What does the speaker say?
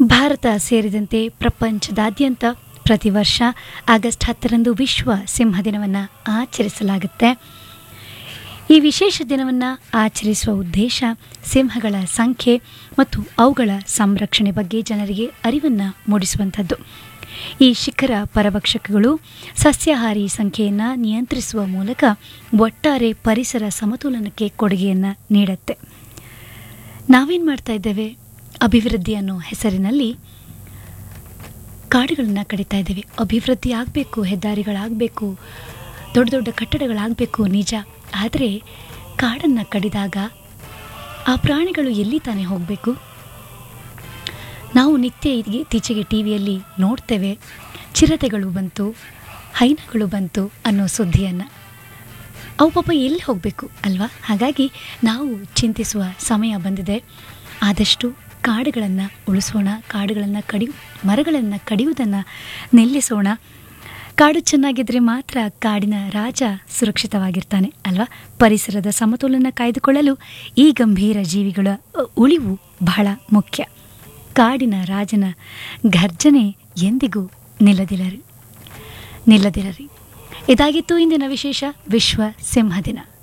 ಭಾರತ ಸೇರಿದಂತೆ ಪ್ರಪಂಚದಾದ್ಯಂತ ಪ್ರತಿ ವರ್ಷ ಆಗಸ್ಟ್ ಹತ್ತರಂದು ವಿಶ್ವ ಸಿಂಹ ದಿನವನ್ನು ಆಚರಿಸಲಾಗುತ್ತೆ ಈ ವಿಶೇಷ ದಿನವನ್ನು ಆಚರಿಸುವ ಉದ್ದೇಶ ಸಿಂಹಗಳ ಸಂಖ್ಯೆ ಮತ್ತು ಅವುಗಳ ಸಂರಕ್ಷಣೆ ಬಗ್ಗೆ ಜನರಿಗೆ ಅರಿವನ್ನು ಮೂಡಿಸುವಂಥದ್ದು ಈ ಶಿಖರ ಪರಭಕ್ಷಕಗಳು ಸಸ್ಯಾಹಾರಿ ಸಂಖ್ಯೆಯನ್ನು ನಿಯಂತ್ರಿಸುವ ಮೂಲಕ ಒಟ್ಟಾರೆ ಪರಿಸರ ಸಮತೋಲನಕ್ಕೆ ಕೊಡುಗೆಯನ್ನು ನೀಡುತ್ತೆ ನಾವೇನು ಮಾಡ್ತಾ ಇದ್ದೇವೆ ಅಭಿವೃದ್ಧಿ ಅನ್ನೋ ಹೆಸರಿನಲ್ಲಿ ಕಾಡುಗಳನ್ನು ಕಡಿತಾ ಇದ್ದೇವೆ ಅಭಿವೃದ್ಧಿ ಆಗಬೇಕು ಹೆದ್ದಾರಿಗಳಾಗಬೇಕು ದೊಡ್ಡ ದೊಡ್ಡ ಕಟ್ಟಡಗಳಾಗಬೇಕು ನಿಜ ಆದರೆ ಕಾಡನ್ನು ಕಡಿದಾಗ ಆ ಪ್ರಾಣಿಗಳು ಎಲ್ಲಿ ತಾನೇ ಹೋಗಬೇಕು ನಾವು ನಿತ್ಯ ಇದ್ಗೆ- ಇತ್ತೀಚೆಗೆ ಟಿ ವಿಯಲ್ಲಿ ನೋಡ್ತೇವೆ ಚಿರತೆಗಳು ಬಂತು ಹೈನಗಳು ಬಂತು ಅನ್ನೋ ಸುದ್ದಿಯನ್ನು ಅವು ಪಾಪ ಎಲ್ಲಿ ಹೋಗಬೇಕು ಅಲ್ವಾ ಹಾಗಾಗಿ ನಾವು ಚಿಂತಿಸುವ ಸಮಯ ಬಂದಿದೆ ಆದಷ್ಟು ಕಾಡುಗಳನ್ನು ಉಳಿಸೋಣ ಕಾಡುಗಳನ್ನು ಕಡಿಯು ಮರಗಳನ್ನು ಕಡಿಯುವುದನ್ನು ನಿಲ್ಲಿಸೋಣ ಕಾಡು ಚೆನ್ನಾಗಿದ್ದರೆ ಮಾತ್ರ ಕಾಡಿನ ರಾಜ ಸುರಕ್ಷಿತವಾಗಿರ್ತಾನೆ ಅಲ್ವಾ ಪರಿಸರದ ಸಮತೋಲನ ಕಾಯ್ದುಕೊಳ್ಳಲು ಈ ಗಂಭೀರ ಜೀವಿಗಳ ಅ, ಉಳಿವು ಬಹಳ ಮುಖ್ಯ ಕಾಡಿನ ರಾಜನ ಘರ್ಜನೆ ಎಂದಿಗೂ ನಿಲ್ಲದಿರರಿ ನಿಲ್ಲದಿರರಿ ಇದಾಗಿತ್ತು ಇಂದಿನ ವಿಶೇಷ ವಿಶ್ವ ಸಿಂಹ ದಿನ